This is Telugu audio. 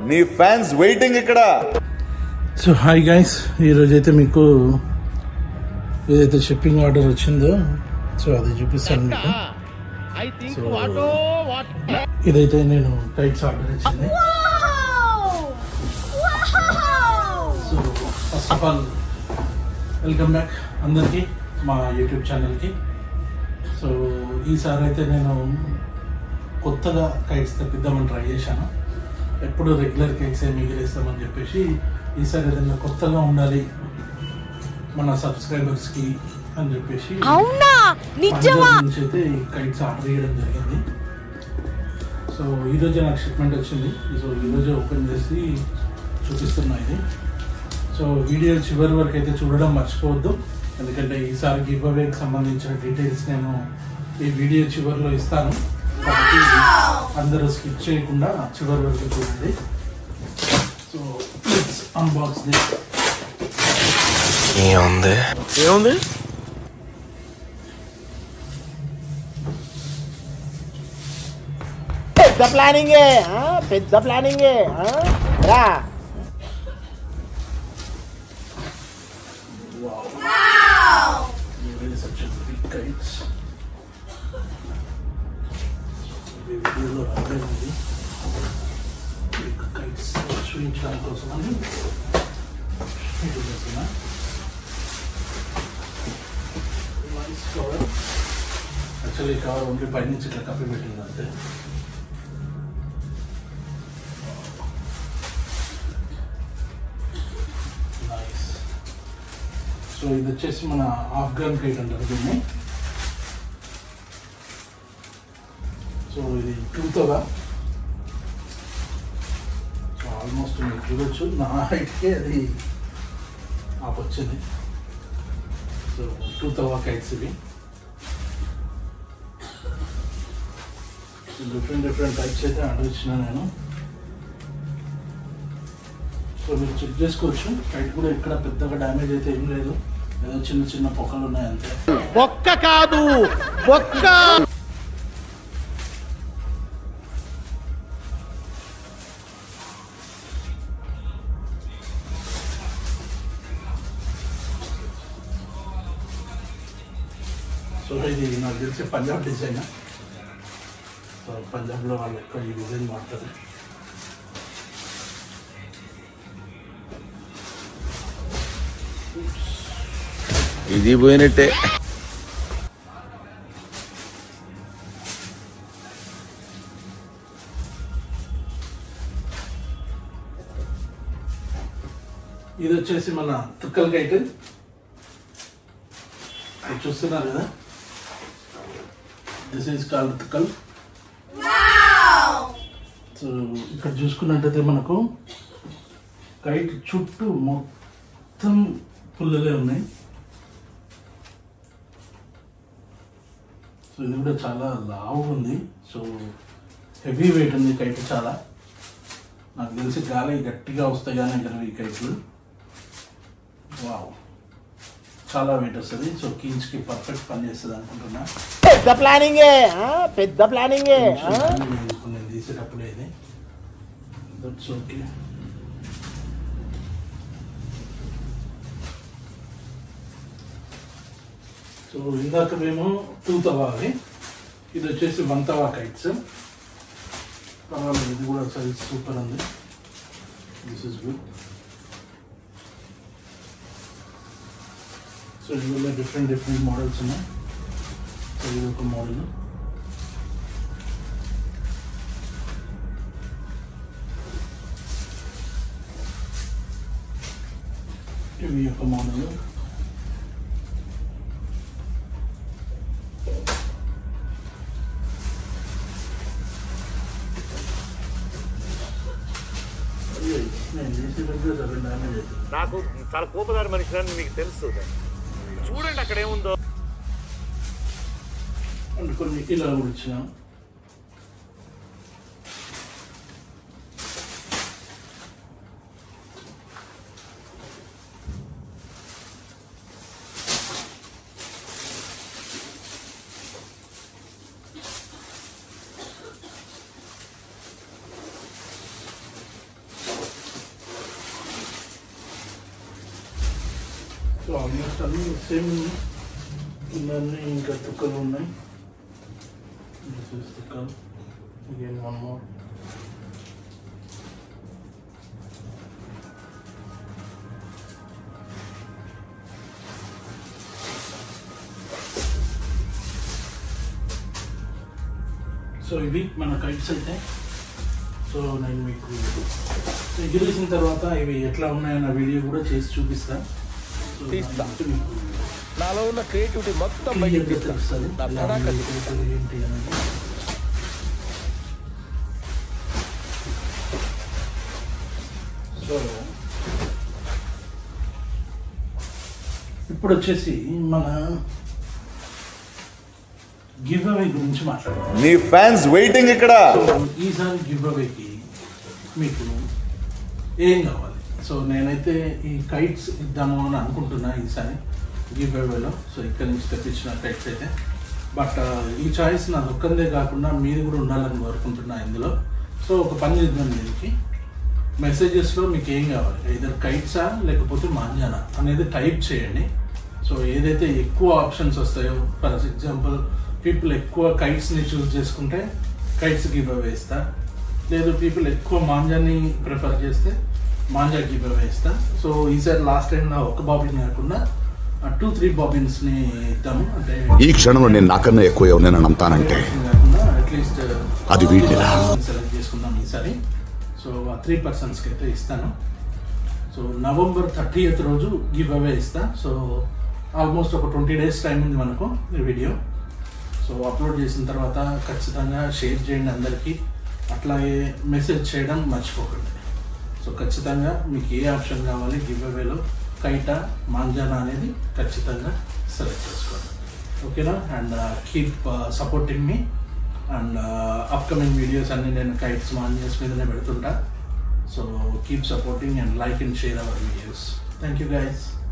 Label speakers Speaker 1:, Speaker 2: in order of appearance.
Speaker 1: నీ ఫ్యాన్స్ వెయిటింగ్ ఇక్కడ
Speaker 2: సో హాయ్ గైస్ ఈరోజు అయితే మీకు ఏదైతే షిప్పింగ్ ఆర్డర్ వచ్చిందో సో అది చూపిస్తాను మీకు సో ఇదైతే నేను కైట్స్ ఆర్డర్ ఇచ్చింది so first of all welcome back అందరికీ మా యూట్యూబ్ ఛానల్కి సో ఈసారి అయితే నేను కొత్తగా కైట్స్ తెప్పిద్దామని ట్రై చేశాను ఎప్పుడు రెగ్యులర్ కైట్స్ ఏ మిగిలిస్తామని చెప్పేసి ఈసారి ఏదైనా కొత్తగా ఉండాలి మన సబ్స్క్రైబర్స్కి అని చెప్పేసి
Speaker 3: అవునా నిజమా
Speaker 2: పంజాబ్ నుంచి అయితే ఈ కైట్స్ ఆర్డర్ చేయడం జరిగింది సో ఈరోజే నాకు షిప్మెంట్ వచ్చింది సో ఈరోజే ఓపెన్ చేసి చూపిస్తున్నా ఇది సో వీడియో చివరి వరకు అయితే చూడడం మర్చిపోవద్దు ఎందుకంటే ఈసారి గివ్ అవేకి సంబంధించిన డీటెయిల్స్ నేను ఈ వీడియో చివరిలో ఇస్తాను కాబట్టి అందరూ స్కిప్ చేయకుండా చివరి వరకు చూడండి సో అన్బాక్స్ దిస్
Speaker 4: ఏముంది
Speaker 1: ఏముంది
Speaker 5: పెద్ద ప్లానింగే ఆ? పెద్ద ప్లానింగే ఆ? రా
Speaker 2: Really such a big kites. ఇది వీడియోలో రాలేదు ఇది. బిగ్ kites చూపించడం కోసం అని ఇది చేస్తున్నా. Nice cover. Actually ఈ కవర్ ఓన్లీ పైనుంచి ఇట్లా కప్పి పెట్టింది అంతే నైస్ సో ఇది వచ్చేసి మన ఆఫ్ఘన్ కైట్ అంటారు దీన్ని సో ఇది టూతోగా సో ఆల్మోస్ట్ మీరు చూడొచ్చు నా హైట్కే అది ఆఫ్ వచ్చింది సో టూ తవా కైట్స్ ఇవి డిఫరెంట్ డిఫరెంట్ టైప్స్ అయితే ఆర్డర్ ఇచ్చిన నేను సో మీరు చెక్ చేసుకోవచ్చు కైట్ కూడా ఇక్కడ పెద్దగా డ్యామేజ్ అయితే ఏం లేదు ఏదో చిన్న చిన్న పొక్కలు ఉన్నాయి అంతే
Speaker 5: ఒక్క కాదు ఒక్క
Speaker 2: సో ఇది నాకు తెలిసి పంజాబ్ డిజైన్ సో పంజాబ్లో వాళ్ళు ఎక్కువ ఈ డిజైన్ వాడతారు
Speaker 1: ఇది పోయినట్టే
Speaker 2: ఇది వచ్చేసి మన తుక్కల్ కైట్ ఇది చూస్తున్నారు కదా దిస్ ఈజ్ కాల్డ్ తుక్కల్ సో ఇక్కడ చూసుకున్నట్టయితే మనకు కైట్ చుట్టూ మొత్తం పుల్లలే ఉన్నాయి సో ఇది కూడా చాలా లావు ఉంది సో హెవీ వెయిట్ ఉంది కైట్ చాలా నాకు తెలిసి గాలి గట్టిగా వస్తాయి కానీ ఇక్కడ ఈ కైట్లు వావ్ చాలా వెయిట్ వస్తుంది సో కీన్స్కి పర్ఫెక్ట్ పని చేస్తుంది అనుకుంటున్నా
Speaker 5: పెద్ద ప్లానింగే ఆ? పెద్ద ప్లానింగే ఆ?
Speaker 2: నేను నేను తీసేటప్పుడే ఇది దట్స్ ఓకే సో ఇందాక మేము టూ తవా అవి ఇది వచ్చేసి వన్ తవా కైట్స్ పర్వాలేదు ఇది కూడా సైజ్ సూపర్ ఉంది దిస్ ఇస్ గుడ్ సో ఇందులో డిఫరెంట్ డిఫరెంట్ మోడల్స్ ఉన్నాయి సో ఇది ఒక మోడల్ ఇవి ఒక మోడల్ నేను చేసేటప్పుడు సగం డ్యామేజ్ అవుతుంది
Speaker 6: నాకు చాలా కోపదారి మనిషి అని మీకు తెలుసు చూడండి అక్కడ ఏముందో
Speaker 2: అండ్ కొన్ని ఇలా కూడా ఇచ్చినాం ఆల్మోస్ట్ అన్ని సేమ్ ఇవన్నీ ఇంకా తుక్కలు ఉన్నాయి This is తుక్కలు again one more సో ఇవి మన కైట్స్ అయితే సో నేను మీకు ఎగిరేసిన తర్వాత ఇవి ఎట్లా ఉన్నాయన్న వీడియో కూడా చేసి చూపిస్తాను సో
Speaker 4: తీస్తా.
Speaker 2: దాన్ని బట్టి మీకు
Speaker 4: నాలో ఉన్న క్రియేటివిటీ మొత్తం
Speaker 2: clear
Speaker 4: బయటికి
Speaker 2: గా
Speaker 4: తీస్తా.
Speaker 2: తెలుస్తుంది
Speaker 4: నా
Speaker 2: ఎలా
Speaker 4: తడాక
Speaker 2: ఉంది, ఏంటి అనేది సో ఇప్పుడు వచ్చేసి మన గివ్ అవే గురించి మాట్లాడదాం
Speaker 1: నీ ఫ్యాన్స్ వెయిటింగ్ ఇక్కడ
Speaker 2: సో ఈసారి గివ్ అవేకి మీకు ఏం కావాలి సో నేనైతే ఈ కైట్స్ ఇద్దాము అని అనుకుంటున్నా ఈసారి గివ్ అవేలో సో ఇక్కడ నుంచి తెప్పించిన కైట్స్ అయితే బట్ ఈ చాయిస్ నాది ఒక్కదే కాకుండా మీరు కూడా ఉండాలని కోరుకుంటున్నా ఇందులో సో ఒక పని చేద్దాం దీనికి మెసేజెస్లో మీకు ఏం కావాలి ఇద్దరు కైట్సా లేకపోతే మాంజానా అనేది టైప్ చేయండి సో ఏదైతే ఎక్కువ ఆప్షన్స్ వస్తాయో ఫర్ ఎగ్జాంపుల్ పీపుల్ ఎక్కువ కైట్స్ని చూస్ చేసుకుంటే కైట్స్ గివ్ అవే ఇస్తా లేదు పీపుల్ ఎక్కువ మాంజాని ప్రిఫర్ చేస్తే మాంజా గివ్ అవే ఇస్తా సో ఈసారి లాస్ట్ టైం నా ఒక బాబిన్ కాకుండా టూ త్రీ బాబిన్స్ని ఇద్దాము అంటే
Speaker 7: ఈ క్షణంలో నేను నాకన్నా ఎక్కువ ఎవరినైనా నమ్ముతానంటే
Speaker 2: కాకుండా అట్లీస్ట్
Speaker 7: అది వీడిలా.
Speaker 2: సెలెక్ట్ చేసుకుందాం ఈసారి సో ఆ త్రీ పర్సన్స్కి అయితే ఇస్తాను సో నవంబర్ థర్టీ ఎయిత్ రోజు గివ్ అవే ఇస్తా సో ఆల్మోస్ట్ ఒక ట్వంటీ డేస్ టైం ఉంది మనకు ఈ వీడియో సో అప్లోడ్ చేసిన తర్వాత ఖచ్చితంగా షేర్ చేయండి అందరికీ అట్లాగే మెసేజ్ చేయడం మర్చిపోకండి సో ఖచ్చితంగా మీకు ఏ ఆప్షన్ కావాలి గివ్ అవేలో కైటా మాంజానా అనేది ఖచ్చితంగా సెలెక్ట్ చేసుకోండి ఓకేనా అండ్ కీప్ సపోర్టింగ్ మీ అండ్ అప్కమింగ్ వీడియోస్ అన్ని నేను కైట్స్ మాంజాస్ మీదనే పెడుతుంటా so keep supporting and like and share our videos thank you guys